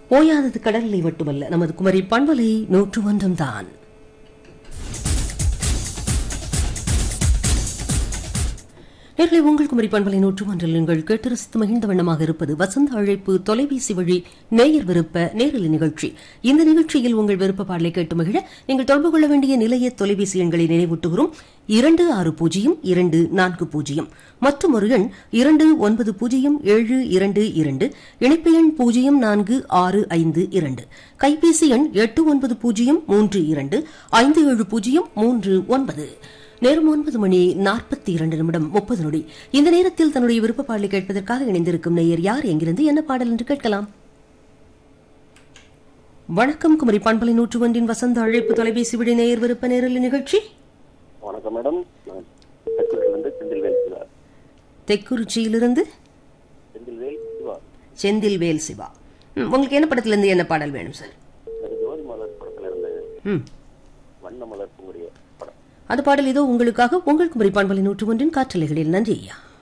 ஓயாதது கடலை மட்டுமல்ல நமது குமரி பண்பலை நூற்று ஒன்றும் தான் நேர்களை உங்கள் குமரி பண்பலை நூற்று ஒன்றில் நீங்கள் கேட்டு ரசித்து மகிழ்ந்த வண்ணமாக இருப்பது வசந்த அழைப்பு தொலைபேசி வழி நேயர் விருப்ப நேரலை நிகழ்ச்சி இந்த நிகழ்ச்சியில் உங்கள் விருப்ப பாடலை கேட்டு மகிழ நீங்கள் தொடர்பு கொள்ள வேண்டிய நிலைய தொலைபேசி எண்களை நினைவூட்டுகிறோம் இரண்டு ஆறு பூஜ்ஜியம் இரண்டு நான்கு பூஜ்ஜியம் மற்றும் ஒரு எண் இரண்டு ஒன்பது பூஜ்ஜியம் ஏழு இரண்டு இரண்டு இணைப்பு எண் பூஜ்ஜியம் நான்கு ஆறு ஐந்து இரண்டு கைபேசி எண் எட்டு ஒன்பது பூஜ்ஜியம் மூன்று இரண்டு ஐந்து ஏழு பூஜ்ஜியம் மூன்று ஒன்பது நேரம் ஒன்பது மணி நாற்பத்தி இரண்டு நிமிடம் முப்பது நொடி இந்த நேரத்தில் தன்னுடைய விருப்ப பாடலை கேட்பதற்காக இணைந்திருக்கும் நேயர் யார் எங்கிருந்து என்ன பாடல் என்று கேட்கலாம் வணக்கம் குமரி பண்பலை நூற்று ஒன்றின் வசந்த அழைப்பு தொலைபேசி விட நேயர் விருப்ப நேரல் நிகழ்ச்சி வணக்கம் மேடம் நான் தெற்குறிலிருந்து செந்தில்வேல் சிவா தெக்குறிச்சியிலிருந்து செந்தில்வேல் சிவா செந்தில்வேல் சிவா ம், உங்களுக்கு என்ன படத்திலிருந்து என்ன பாடல் வேணும் சார் எனக்கு ஜோதி மலர் படத்துல இருந்து ம் வண்ண மலர் பூங்குடிய படம் அந்த பாடல் இதோ உங்களுக்காக உங்கள் குமரி பண்பலை நூற்று ஒன்றின் காற்றலைகளில் நன்றி ஐயா